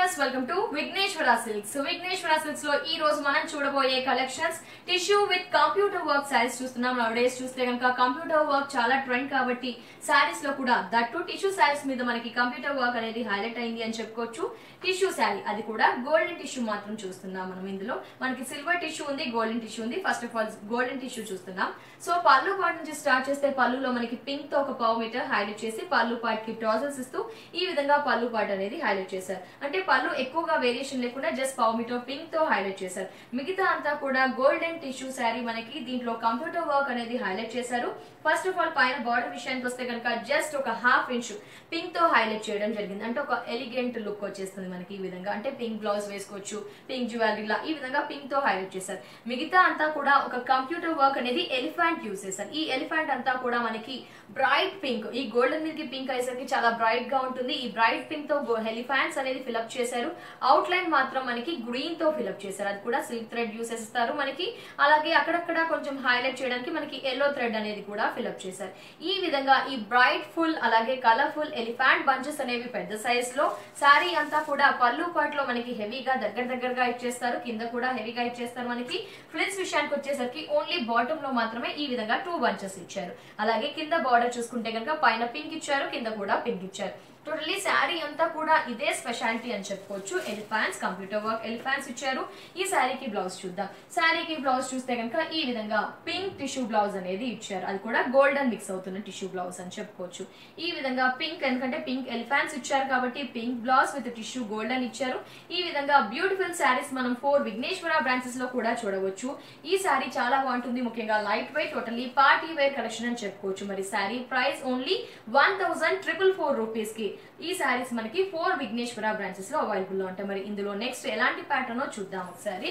viewers welcome to Vigneshwara Silks Vigneshwara Silks లో ఈ రోజు మనం చూడబోయే collections tissue with computer work saris చూస్తున్నాం నవడేస్ చూస్తే కనుక కంప్యూటర్ వర్క్ చాలా ట్రెండ్ కాబట్టి శారీస్ లో కూడా దట్టు టిష్యూ శారీస్ మీద మనకి కంప్యూటర్ వర్క్ అనేది హైలైట్ అయింది అని చెప్పుకోవచ్చు టిష్యూ శారీ అది కూడా గోల్డెన్ టిష్యూ మాత్రం చూస్తున్నాం మనం ఇందులో మనకి సిల్వర్ టిష్యూ ఉంది గోల్డెన్ టిష్యూ ఉంది first of all golden tissue చూస్తున్నాం సో పళ్ళు పార్ట్ నుంచి స్టార్ట్ చేస్తే పళ్ళులో మనకి పింక్ తో ఒక పావు మీటర్ హైలైట్ చేసి పళ్ళు పార్ట్ కి టాజల్స్ ఇస్తూ ఈ విధంగా పళ్ళు పార్ట్ అనేది హైలైట్ చేశారు అంటే పళ్ళు ఎక్కువగా వేరియేషన్ లేకుండా జస్ట్ పావు మీటర్ పింక్ తో హైలైట్ చేశారు మిగతా అంతా కూడా గోల్డెన్ టిష్యూ శారీ మనకి దీంట్లో కంప్యూటర్ వర్క్ అనేది హైలైట్ చేశారు ఫస్ట్ ఆఫ్ ఆల్ పైన బార్డర్ విషయానికి వస్తే కనుక జస్ట్ ఒక హాఫ్ ఇంచ్ పింక్ తో హైలైట్ చేయడం జరిగింది అంటే ఒక ఎలిగెంట్ లుక్ వచ్చేస్తుంది మనకి ఈ విధంగా అంటే పింక్ బ్లౌజ్ వేసుకోవచ్చు పింక్ జ్యువెలరీ లా ఈ విధంగా పింక్ తో హైలైట్ చేశారు మిగతా అంతా కూడా ఒక కంప్యూటర్ వర్క్ అనేది ఎలిఫెంట్ యూస్ చేశారు ఈ ఎలిఫెంట్ అంతా కూడా మనకి బ్రైట్ పింక్ ఈ గోల్డెన్ మిల్క్ పింక్ అయ్యేసరికి చాలా బ్రైట్ గా ఉంటుంది ఈ బ్రైట్ పింక్ తో ఎలిఫాంట్స్ అనేది ఫిలప్ చేశారు అవుట్ లైన్ మాత్రం మనకి గ్రీన్ తో ఫిలప్ చేశారు అది కూడా సిల్క్ థ్రెడ్ యూస్ చేస్తారు మనకి అలాగే అక్కడక్కడ కొంచెం హైలైట్ చేయడానికి మనకి ఎల్లో థ్రెడ్ అనేది కూడా ఫిలప్ చేశారు ఈ విధంగా ఈ బ్రైట్ ఫుల్ అలాగే కలర్ఫుల్ ఎలిఫాంట్ బంచెస్ అనేవి పెద్ద సైజ్ లో శారీ అంతా కూడా పళ్ళు పాట్లో మనకి హెవీగా దగ్గర దగ్గరగా ఇచ్చేస్తారు కింద కూడా హెవీగా ఇచ్చేస్తారు మనకి ఫ్రిల్స్ విషయానికి వచ్చేసరికి ఓన్లీ బాటమ్ లో మాత్రమే ఈ విధంగా టూ బంచెస్ ఇచ్చారు అలాగే కింద బార్డర్ చూసుకుంటే కనుక పైన పింక్ ఇచ్చారు కింద కూడా పింక్ ఇచ్చారు టోటలీ శారీ అంతా కూడా ఇదే స్పెషాలిటీ అని చెప్పుకోవచ్చు ఎలిఫాన్స్ కంప్యూటర్ వర్క్ ఎలిఫాన్స్ ఇచ్చారు ఈ శారీకి బ్లౌజ్ చూద్దాం శారీకి బ్లౌజ్ చూస్తే కనుక ఈ విధంగా పింక్ టిష్యూ బ్లౌజ్ అనేది ఇచ్చారు అది కూడా గోల్డెన్ మిక్స్ అవుతున్న టిష్యూ బ్లౌజ్ అని చెప్పుకోవచ్చు ఈ విధంగా పింక్ ఎందుకంటే పింక్ ఎలిఫాన్స్ ఇచ్చారు కాబట్టి pink blouse with tissue golden ఇచ్చారు ఈ విధంగా బ్యూటిఫుల్ శారీస్ మనం ఫోర్ విఘ్నేశ్వర బ్రాంచెస్ లో కూడా చూడవచ్చు ఈ శారీ చాలా బాగుంటుంది ముఖ్యంగా light weight totally party wear collection అని చెప్పుకోవచ్చు మరి sari price only one thousand triple four rupees కి ఈ శారీస్ మనకి ఫోర్ విఘ్నేశ్వర బ్రాంచెస్ లో అవైలబుల్ లో ఉంటాయి మరి ఇందులో నెక్స్ట్ ఎలాంటి ప్యాటర్న్ చూద్దాం ఒకసారి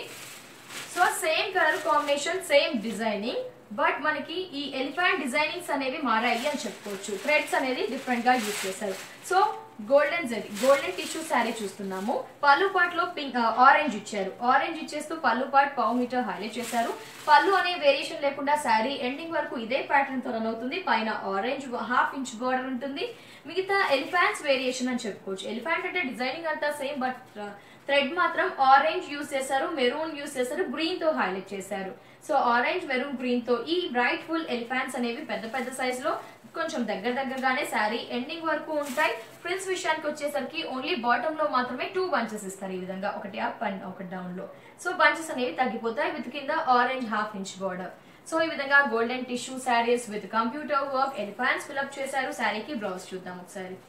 so same colour combination same designing but మనకి ఈ ఎలిఫెంట్ డిజైనింగ్స్ అనేవి మారాయి అని చెప్పుకోవచ్చు థ్రెడ్స్ అనేది డిఫరెంట్ గా యూజ్ చేశారు so golden zari golden tissue sari చూస్తున్నాము పళ్ళు పాట్ లో పింక్ ఆరెంజ్ ఇచ్చారు ఆరెంజ్ ఇచ్చేస్తూ పళ్ళు పాట్ పావు మీటర్ హైలైట్ చేశారు పళ్ళు అనే వేరియేషన్ లేకుండా శారీ ఎండింగ్ వరకు ఇదే ప్యాటర్న్ తో రన్ అవుతుంది పైన ఆరెంజ్ హాఫ్ ఇంచ్ బార్డర్ ఉంటుంది మిగతా ఎలిఫాంట్స్ వేరియేషన్ అని చెప్పుకోవచ్చు ఎలిఫాంట్ అంటే డిజైనింగ్ అంతా సేమ్ బట్ థ్రెడ్ మాత్రం ఆరెంజ్ యూస్ చేశారు మెరూన్ యూస్ చేశారు గ్రీన్ తో హైలైట్ చేశారు సో ఆరెంజ్ మెరూన్ గ్రీన్ తో ఈ బ్రైట్ ఫుల్ ఎలిఫాంట్స్ అనేవి పెద్ద పెద్ద సైజ్ లో కొంచెం దగ్గర దగ్గరగానే శారీ ఎండింగ్ వరకు ఉంటాయి ఫ్రిల్స్ విషయానికి వచ్చేసరికి ఓన్లీ బాటమ్ లో మాత్రమే టూ బంచెస్ ఇస్తారు ఈ విధంగా ఒకటి అప్ అండ్ ఒకటి డౌన్ లో సో బంచెస్ అనేవి తగ్గిపోతాయి విత్ కింద orange half inch border so ఈ విధంగా golden tissue saris with computer work elephants fill up చేశారు శారీకి బ్లౌజ్ చూద్దాం ఒకసారి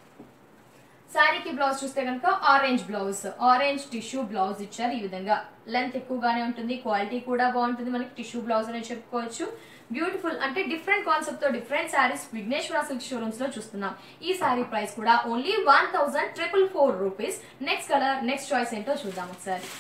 శారీకి బ్లౌజ్ చూస్తే కనుక orange blouse orange tissue blouse ఇచ్చారు ఈ విధంగా లెంత్ ఎక్కువగానే ఉంటుంది క్వాలిటీ కూడా బాగుంటుంది మనకి టిష్యూ బ్లౌజ్ అనేది చెప్పుకోవచ్చు బ్యూటిఫుల్ అంటే డిఫరెంట్ కాన్సెప్ట్ తో different saris Vigneshwara Silk showrooms లో చూస్తున్నాం ఈ శారీ ప్రైస్ కూడా only one thousand triple four rupees next colour next choice ఏంటో చూద్దాం ఒకసారి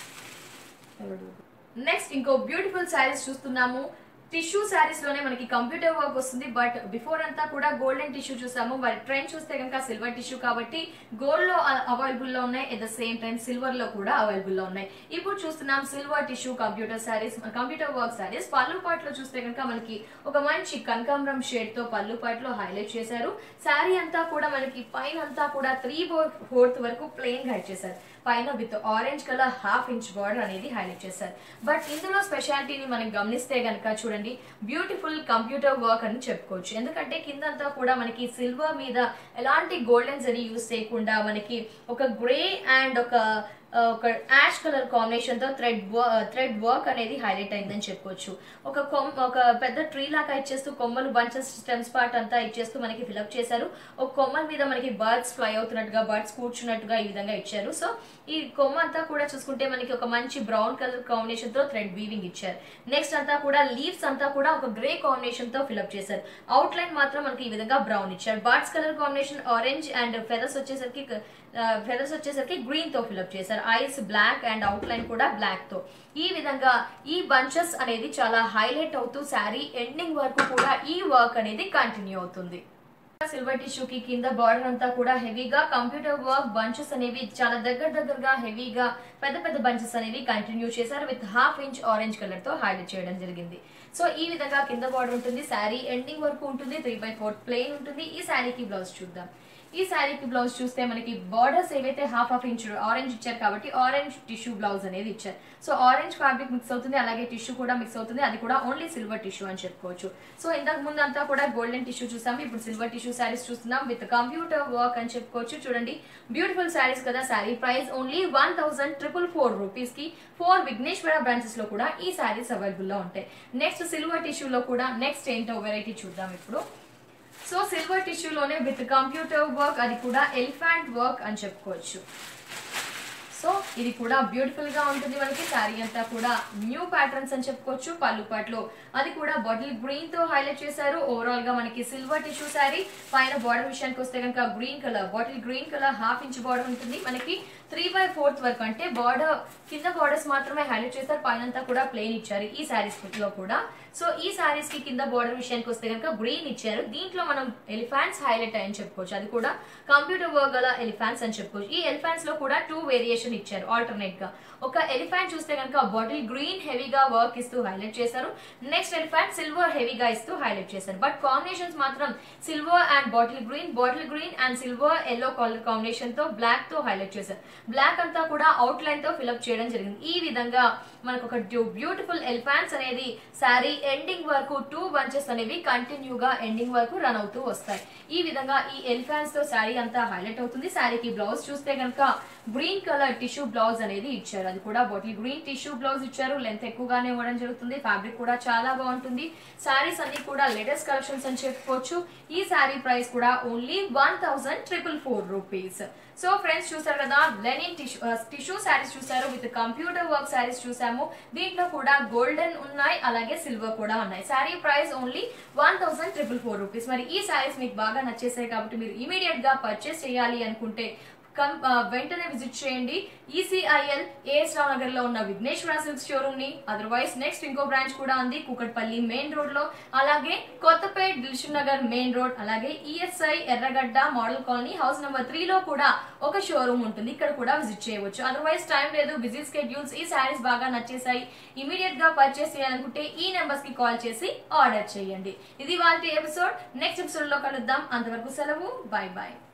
నెక్స్ట్ ఇంకో బ్యూటిఫుల్ శారీస్ చూస్తున్నాము టిష్యూ శారీస్ లోనే మనకి కంప్యూటర్ వర్క్ వస్తుంది బట్ బిఫోర్ అంతా కూడా గోల్డెన్ టిష్యూ చూసాము మరి ట్రెండ్ చూస్తే కనుక సిల్వర్ టిష్యూ కాబట్టి గోల్డ్ లో అవైలబుల్ లో ఉన్నాయి at the same time silver లో కూడా అవైలబుల్ లో ఉన్నాయి ఇప్పుడు చూస్తున్నాం silver tissue computer saris computer work saris పళ్ళు పాట్ లో చూస్తే కనుక మనకి ఒక మంచి కనకాంబరం షేడ్ తో పళ్ళు పాట్ లో హైలైట్ చేశారు శారీ అంతా కూడా మనకి పైన అంతా కూడా త్రీ ఫోర్త్ వరకు ప్లెయిన్ గా ఇచ్చేసారు పైన with orange colour half inch border అనేది హైలైట్ చేశారు బట్ ఇందులో స్పెషాలిటీని మనం గమనిస్తే గనక చూడండి బ్యూటిఫుల్ కంప్యూటర్ వర్క్ అని చెప్పుకోవచ్చు ఎందుకంటే కిందంతా కూడా మనకి సిల్వర్ మీద ఎలాంటి గోల్డెన్స్ అని యూస్ చేయకుండా మనకి ఒక గ్రే అండ్ ఒక ఒక యాష్ కలర్ కాంబినేషన్ తో థ్రెడ్ థ్రెడ్ వర్క్ అనేది హైలైట్ అయిందని చెప్పుకోవచ్చు ఒక కొమ్ ఒక పెద్ద ట్రీ లాగా ఇచ్చేస్తూ కొమ్మలు బంచెస్ స్టెమ్స్ పార్ట్ అంతా ఇచ్చేస్తూ మనకి ఫిలప్ చేశారు ఒక కొమ్మల మీద మనకి బర్డ్స్ ఫ్లై అవుతున్నట్టుగా బర్డ్స్ కూర్చున్నట్టుగా ఈ విధంగా ఇచ్చారు సో ఈ కొమ్మ అంతా కూడా చూసుకుంటే మనకి ఒక మంచి బ్రౌన్ కలర్ కాంబినేషన్ తో థ్రెడ్ వీవింగ్ ఇచ్చారు నెక్స్ట్ అంతా కూడా లీవ్స్ అంతా కూడా ఒక గ్రే కాంబినేషన్ తో ఫిలప్ చేశారు అవుట్ లైన్ మాత్రం మనకి ఈ విధంగా బ్రౌన్ ఇచ్చారు birds colour combination orange and feathers వచ్చేసరికి ఫెదర్స్ వచ్చేసరికి గ్రీన్ తో ఫిలప్ చేశారు eyes black and outline కూడా బ్లాక్ తో ఈ విధంగా ఈ బంచెస్ అనేది చాలా హైలైట్ అవుతూ శారీ ఎండింగ్ వరకు కూడా ఈ వర్క్ అనేది కంటిన్యూ అవుతుంది సిల్వర్ టిష్యూకి కింద బార్డర్ అంతా కూడా హెవీగా కంప్యూటర్ వర్క్ బంచెస్ అనేవి చాలా దగ్గర దగ్గరగా హెవీగా పెద్ద పెద్ద బంచెస్ అనేవి కంటిన్యూ చేశారు with half inch orange colour తో హైలైట్ చేయడం జరిగింది సో ఈ విధంగా కింద బార్డర్ ఉంటుంది శారీ ఎండింగ్ వరకు ఉంటుంది త్రీ బై ఫోర్ ప్లెయిన్ ఉంటుంది ఈ శారీకి బ్లౌజ్ చూద్దాం ఈ శారీకి బ్లౌజ్ చూస్తే మనకి బార్డర్స్ ఏవైతే హాఫ్ హాఫ్ ఇంచ్ ఆరెంజ్ ఇచ్చారు కాబట్టి ఆరెంజ్ టిష్యూ బ్లౌజ్ అనేది ఇచ్చారు సో ఆరెంజ్ ఫ్యాబ్రిక్ మిక్స్ అవుతుంది అలాగే టిష్యూ కూడా మిక్స్ అవుతుంది అది కూడా ఓన్లీ సిల్వర్ టిష్యూ అని చెప్పుకోవచ్చు సో ఇంతకు ముందు అంతా కూడా గోల్డెన్ టిష్యూ చూసాము ఇప్పుడు సిల్వర్ టిష్యూ శారీస్ చూస్తున్నాం విత్ కంప్యూటర్ వర్క్ అని చెప్పుకోవచ్చు చూడండి బ్యూటిఫుల్ శారీస్ కదా sari price only one thousand triple four rupees కి ఫోర్ విఘ్నేశ్వర బ్రాంచెస్ లో కూడా ఈ శారీస్ అవైలబుల్ లో ఉంటాయి నెక్స్ట్ సిల్వర్ టిష్యూలో కూడా నెక్స్ట్ ఏంటో వెరైటీ చూద్దాం ఇప్పుడు సో సిల్వర్ టిష్యూలోనే విత్ కంప్యూటర్ వర్క్ అది కూడా ఎలిఫెంట్ వర్క్ అని చెప్పుకోవచ్చు సో ఇది కూడా బ్యూటిఫుల్ గా ఉంటుంది మనకి శారీ అంతా కూడా న్యూ ప్యాటర్న్స్ అని చెప్పుకోవచ్చు పళ్ళు పాటలో అది కూడా బాటిల్ గ్రీన్ తో హైలైట్ చేశారు ఓవరాల్ గా మనకి సిల్వర్ టిష్యూ శారీ పైన బార్డర్ విషయానికి వస్తే కనుక green colour bottle green colour half inch border ఉంటుంది మనకి త్రీ బై ఫోర్త్ వరకు అంటే బార్డర్ కింద బార్డర్స్ మాత్రమే హైలైట్ చేస్తారు పైన అంతా కూడా ప్లెయిన్ ఇచ్చారు ఈ శారీస్ లో కూడా సో ఈ శారీస్ కి కింద బార్డర్ విషయానికి వస్తే కనుక గ్రీన్ ఇచ్చారు దీంట్లో మనం ఎలిఫాంట్స్ హైలైట్ అయ్యని చెప్పుకోవచ్చు అది కూడా కంప్యూటర్ వర్క్ గల ఎలిఫాంట్స్ అని చెప్పుకోవచ్చు ఈ ఎలిఫాంట్స్ లో కూడా టూ వేరియేషన్ ఇచ్చారు ఆల్టర్నేట్ గా ఒక ఎలిఫాంట్ చూస్తే కనుక బాటిల్ గ్రీన్ హెవీగా వర్క్ ఇస్తూ హైలైట్ చేశారు నెక్స్ట్ ఎలిఫాంట్ సిల్వర్ హెవీగా ఇస్తూ హైలైట్ చేశారు బట్ కాంబినేషన్స్ మాత్రం silver and bottle green bottle green and silver yellow colour combination తో బ్లాక్ తో హైలైట్ చేశారు బ్లాక్ అంతా కూడా అవుట్ లైన్ తో ఫిల్అప్ చేయడం జరిగింది ఈ విధంగా మనకు ఒక బ్యూటిఫుల్ ఎలిఫాంట్స్ అనేది శారీ ఎండింగ్ వరకు టూ బంచెస్ అనేవి కంటిన్యూగా ఎండింగ్ వరకు రన్ అవుతూ వస్తాయి ఈ విధంగా ఈ ఎలిఫాంట్స్ తో శారీ అంతా హైలైట్ అవుతుంది శారీకి బ్లౌజ్ చూస్తే కనుక గ్రీన్ కలర్ టిష్యూ బ్లౌజ్ అనేది ఇచ్చారు అది కూడా బాటిల్ గ్రీన్ టిష్యూ బ్లౌజ్ ఇచ్చారు లెంత్ ఎక్కువగానే ఇవ్వడం జరుగుతుంది ఫ్యాబ్రిక్ కూడా చాలా బాగుంటుంది శారీస్ అన్ని కూడా లేటెస్ట్ కలెక్షన్స్ అని చెప్పుకోవచ్చు ఈ శారీ ప్రైస్ కూడా only one thousand triple four rupees so friends చూసారు కదా లెనిన్ టిష్యూ టిష్యూ శారీస్ చూసారు విత్ కంప్యూటర్ వర్క్ శారీస్ చూసాము దీంట్లో కూడా గోల్డెన్ ఉన్నాయి అలాగే సిల్వర్ కూడా ఉన్నాయి sari price only one thousand triple four rupees మరి ఈ శారీస్ మీకు బాగా నచ్చేసాయి కాబట్టి మీరు ఇమీడియట్ గా పర్చేస్ చేయాలి అనుకుంటే కం ఆ, వెంటనే విజిట్ చేయండి ఈసీఐఎల్ ఏఎస్ రావు నగర్ లో ఉన్న విఘ్నేశ్వర సిల్క్స్ షోరూమ్ ని అదర్వైజ్ నెక్స్ట్ ఇంకో బ్రాంచ్ కూడా ఉంది కూకట్పల్లి మెయిన్ రోడ్ లో అలాగే Kothapet Dilsukhnagar main road అలాగే ESI Erragadda model colony house number three లో కూడా ఒక షోరూమ్ ఉంటుంది ఇక్కడ కూడా విజిట్ చేయవచ్చు అదర్వైజ్ టైం లేదు బిజీ స్కెడ్యూల్స్ ఈ శారీస్ బాగా నచ్చేసాయి ఇమీడియట్ గా పర్చేస్ చేయాలనుకుంటే ఈ నెంబర్స్ కి కాల్ చేసి ఆర్డర్ చేయండి ఇది వాళ్ళ ఎపిసోడ్ నెక్స్ట్ ఎపిసోడ్ లో కలుద్దాం అంతవరకు సెలవు బై బాయ్